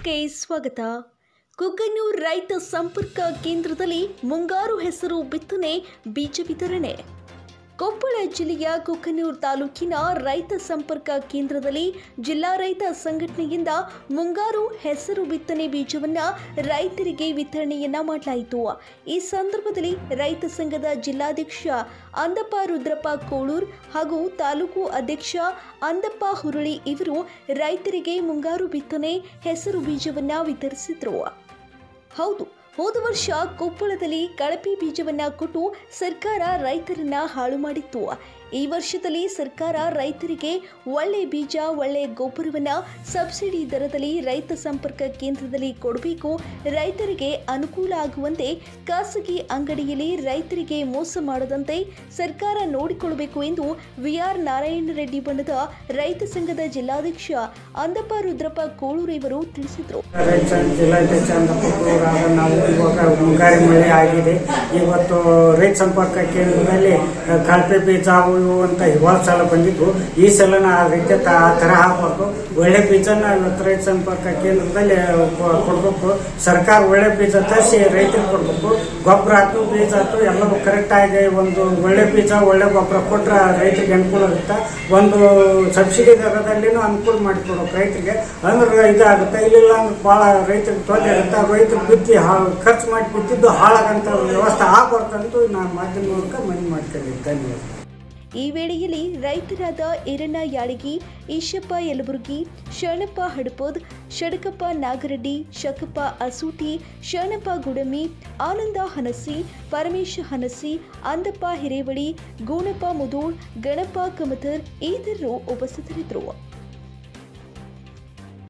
ನ್ಯೂಸ್ಗೆ ಸ್ವಾಗತ ಕುಗ್ಗನ್ನೂರ್ ರೈತ ಸಂಪರ್ಕ ಕೇಂದ್ರದಲ್ಲಿ ಮುಂಗಾರು ಹೆಸರು ಬಿತ್ತನೆ ಬೀಜ ವಿತರಣೆ ಕೊಪ್ಪಳ ಜಿಲ್ಲೆಯ ಕುಕ್ಕನೂರು ತಾಲೂಕಿನ ರೈತ ಸಂಪರ್ಕ ಕೇಂದ್ರದಲ್ಲಿ ಜಿಲ್ಲಾ ರೈತ ಸಂಘಟನೆಯಿಂದ ಮುಂಗಾರು ಹೆಸರು ಬಿತ್ತನೆ ಬೀಜವನ್ನ ರೈತರಿಗೆ ವಿತರಣೆಯನ್ನ ಮಾಡಲಾಯಿತು ಈ ಸಂದರ್ಭದಲ್ಲಿ ರೈತ ಸಂಘದ ಜಿಲ್ಲಾಧ್ಯಕ್ಷ ಅಂದಪ್ಪ ರುದ್ರಪ್ಪ ಕೋಳೂರ್ ಹಾಗೂ ತಾಲೂಕು ಅಧ್ಯಕ್ಷ ಅಂದಪ್ಪ ಹುರುಳಿ ಇವರು ರೈತರಿಗೆ ಮುಂಗಾರು ಬಿತ್ತನೆ ಹೆಸರು ಬೀಜವನ್ನ ವಿತರಿಸಿದ್ರು ಹೌದು ಹೋದ ವರ್ಷ ಕೊಪ್ಪಳದಲ್ಲಿ ಕಳಪೆ ಬೀಜವನ್ನ ಕೊಟ್ಟು ಸರ್ಕಾರ ರೈತರನ್ನ ಹಾಳು ಮಾಡಿತ್ತು ಈ ವರ್ಷದಲ್ಲಿ ಸರ್ಕಾರ ರೈತರಿಗೆ ಒಳ್ಳೆ ಬೀಜ ಒಳ್ಳೆ ಗೊಬ್ಬರವನ್ನ ಸಬ್ಸಿಡಿ ದರದಲ್ಲಿ ರೈತ ಸಂಪರ್ಕ ಕೇಂದ್ರದಲ್ಲಿ ಕೊಡಬೇಕು ರೈತರಿಗೆ ಅನುಕೂಲ ಆಗುವಂತೆ ಖಾಸಗಿ ಅಂಗಡಿಯಲ್ಲಿ ರೈತರಿಗೆ ಮೋಸ ಮಾಡದಂತೆ ಸರ್ಕಾರ ನೋಡಿಕೊಳ್ಳಬೇಕು ಎಂದು ವಿಆರ್ ನಾರಾಯಣ ರೆಡ್ಡಿ ಬಣ್ಣದ ರೈತ ಸಂಘದ ಜಿಲ್ಲಾಧ್ಯಕ್ಷ ಅಂದಪ್ಪ ರುದ್ರಪ್ಪ ಕೋಳೂರು ಇವರು ತಿಳಿಸಿದರು ರೈತ ಜಿಲ್ಲಾಧ್ಯಕ್ಷ ಅಂದಪ್ಪರಾದ ನಾವು ಇವಾಗ ಮುಂಗಾರಿ ಮಳೆ ಆಗಿದೆ ಇವತ್ತು ರೈತ ಸಂಪರ್ಕ ಕೇಂದ್ರದಲ್ಲಿ ಅಹ್, ಕಳಪೆ ಬೀಜ ಅವು ಇವು ಅಂತ ಇವಾಗ ಸಲ ಬಂದಿದ್ದು ಈ ಸಲ ಆ ರೀತಿ ತ- ಆ ಥರ ಹಾಕ್ಬಾರ್ದು ಒಳ್ಳೆ ಬೀಜನ ಇವತ್ತು ರೈತ ಸಂಪರ್ಕ ಕೇಂದ್ರದಲ್ಲಿ ಕೊ- ಕೊಡ್ಬೇಕು ಸರ್ಕಾರ ಒಳ್ಳೆ ಬೀಜ ತರಿಸಿ ರೈತರಿಗೆ ಕೊಡ್ಬೇಕು ಗೊಬ್ಬರ ಆಯ್ತು ಬೀಜ ಆಯ್ತು ಎಲ್ಲವೂ ಕರೆಕ್ಟ್ ಆಗಿ ಒಂದು ಒಳ್ಳೆ ಬೀಜ ಒಳ್ಳೆ ಗೊಬ್ಬರ ಕೊಟ್ರೆ ರೈತರಿಗೆ ಅನುಕೂಲ ಆಗುತ್ತೆ ಒಂದು ಸಬ್ಸಿಡಿ ದರದಲ್ಲಿನೂ ಅನುಕೂಲ ಮಾಡಿಕೊಡ್ಬೇಕು ರೈತರಿಗೆ ಅಂದ್ರೆ ಇದಾಗುತ್ತೆ ಇಲ್ಲಿಲ್ಲ ಅಂದ್ರೆ ಭಾಳ ರೈತರಿಗೆ ತೊಂದರೆ ಆಗುತ್ತೆ ರೈತರು ಬಿತ್ತಿ ಹಾ- ಖರ್ಚು ಮಾಡಿ ಬಿತ್ತಿದ್ದು ಹಾಳಾಗಂತ ವ್ಯವಸ್ಥೆ ಆಗ್ಬಾರ್ದಂತೂ ನಾನು ಮಾಧ್ಯಮ ಮೂಲಕ ಮನವಿ ಮಾಡ್ಕೊಂಡಿದ್ದೆ ಧನ್ಯವಾದ ಈ ವೇಳೆಯಲ್ಲಿ ರೈತರಾದ ಈರಣ್ಣ ಯಾಳಗಿ ಈಶಪ್ಪ ಯಲಬುರ್ಗಿ ಶರಣಪ್ಪ ಹಡಪದ್ ಷಡಕಪ್ಪ ನಾಗರೆಡ್ಡಿ ಶಕಪ್ಪ ಅಸೂಟಿ ಶರಣಪ್ಪ ಗುಡಮಿ ಆನಂದ ಹನಸಿ ಪರಮೇಶ ಹನಸಿ ಅಂದಪ್ಪ ಹಿರೇವಳಿ ಗೂಣಪ್ಪ ಮುದೋಳ್ ಗಣಪ ಕಮತರ್ ಇತರರು ಉಪಸ್ಥಿತರಿದ್ದರು